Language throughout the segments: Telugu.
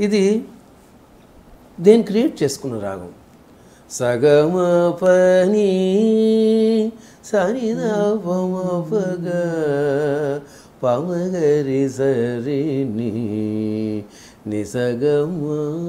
ఇది దేని క్రియేట్ చేసుకున్న రాగం సగమ పని సరిదా పమ పగ పమగరి సరిని నిసగమ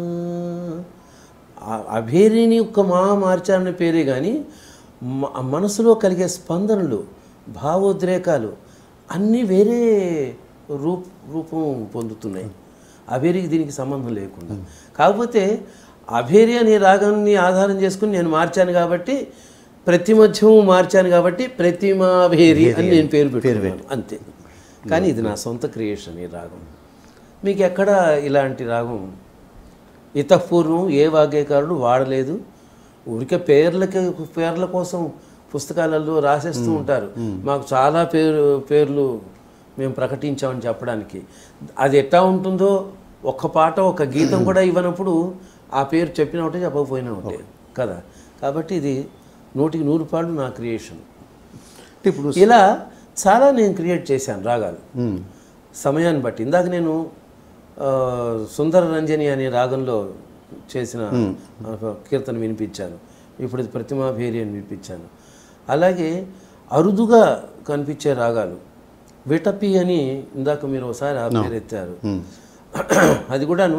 ఆ- అభేరిని ఒక్క మా మార్చాలనే పేరే కానీ మ- మనసులో కలిగే స్పందనలు భావోద్రేకాలు అన్నీ వేరే రూప్ రూపం పొందుతున్నాయి అభేరికి దీనికి సంబంధం లేకుండా కాకపోతే అభేరి అనే రాగాన్ని ఆధారం చేసుకుని నేను మార్చాను కాబట్టి ప్రతి మధ్యము మార్చాను కాబట్టి ప్రతిమాభేరి అని నేను పేరు పెట్టుకున్నాను అంతే కానీ ఇది నా సొంత క్రియేషన్ ఈ రాగం మీకు ఎక్కడ ఇలాంటి రాగం ఇతపూర్వం ఏ వాగ్గేయకారుడు వాడలేదు ఊరికే పేర్లకి పేర్ల కోసం పుస్తకాలలో రాసేస్తూ ఉంటారు మాకు చాలా పేరు పేర్లు మేము ప్రకటించామని చెప్పడానికి అది ఎట్లా ఉంటుందో ఒక్క పాట ఒక గీతం కూడా ఇవ్వనప్పుడు ఆ పేరు చెప్పిన ఒకటే చెప్పకపోయినా ఒకటే కదా కాబట్టి ఇది నూటికి నూరు పాళ్ళు నా క్రియేషన్ అంటే ఇప్పుడు ఇలా చాలా నేను క్రియేట్ చేశాను రాగాలు సమయాన్ని బట్టి ఇందాక నేను ఆ, సుందర రంజని అనే రాగంలో చేసిన ఆ, కీర్తన వినిపించాను ఇప్పుడు ఇది ప్రతిమా భేరి అని వినిపించాను అలాగే అరుదుగా కనిపించే రాగాలు విటపి అని ఇందాక మీరు ఒకసారి ఆ పేరు ఎత్తారు అది కూడాను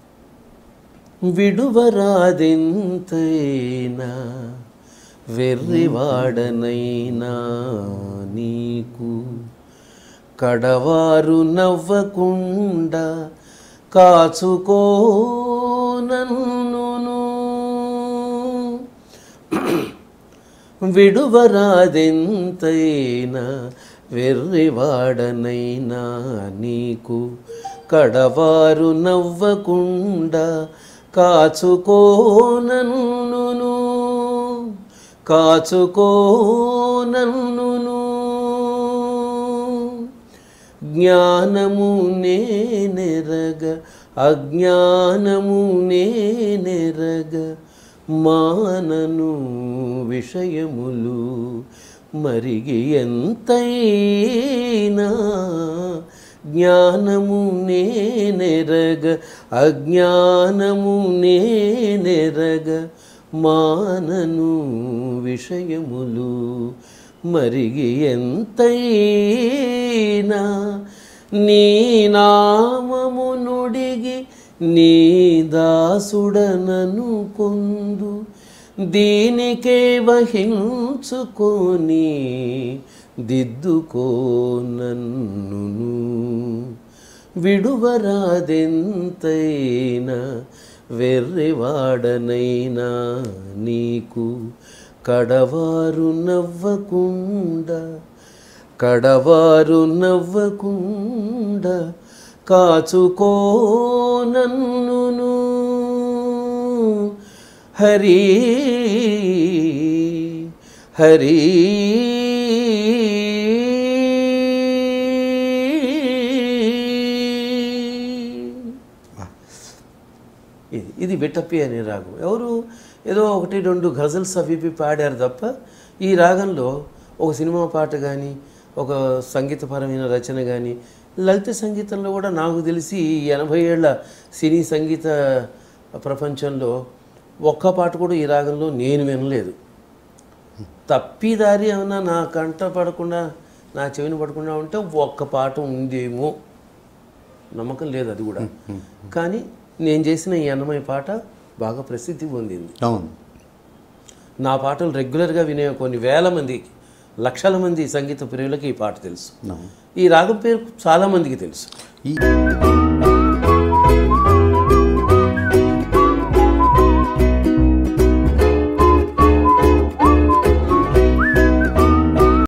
విడువరాదెంతైనా వెర్రివాడనైనా నీకు కడవారు నవ్వకుండా కాచుకో నన్నును విడువరాదెంతైనా వెర్రివాడనైనా నీకు కడవారు నవ్వకుండా కాచుకో నన్నును కాచుకో నన్నును జ్ఞానము నేనెరగ అజ్ఞానము నేనెరగ మానను విషయములు మరిగి ఎంతైనా జ్ఞానము నేనెరగ అజ్ఞానము నేనెరగ మానను విషయములు మరిగి ఎంతైనా నీ నామము నుడిగి నీ దాసుడనను పొందు దీనికే వహించుకొని దిద్దుకో నన్నును విడువరాదెంతైనా వెర్రివాడనైనా నీకు కడవారు నవ్వకుండా కడవారు నవ్వకుండా కాచుకో నన్నును హరి హరి ఇది ఇది విటపి అనే రాగం ఎవరు ఏదో ఒకటి రెండు గజల్స్ అవి ఇవి పాడారు తప్ప ఈ రాగంలో ఒక సినిమా పాట కానీ ఒక సంగీతపరమైన రచన కానీ లలిత సంగీతంలో కూడా నాకు తెలిసి ఈ ఎనభై ఏళ్ళ సినీ సంగీత ప్రపంచంలో ఒక్క పాట కూడా ఈ రాగంలో నేను వినలేదు తప్పిదారి ఏమన్నా నా కంట పడకుండా నా చెవిని పడకుండా ఉంటే ఒక్క పాట ఉందేమో నమ్మకం లేదు అది కూడా కానీ నేను చేసిన ఈ అన్నమయ్య పాట బాగా ప్రసిద్ధి పొందింది అవును నా పాటలు రెగ్యులర్గా వినే కొన్ని వేల మంది లక్షల మంది సంగీత ప్రియులకి ఈ పాట తెలుసు అవును ఈ రాగం పేరు చాలా మందికి తెలుసు ఈ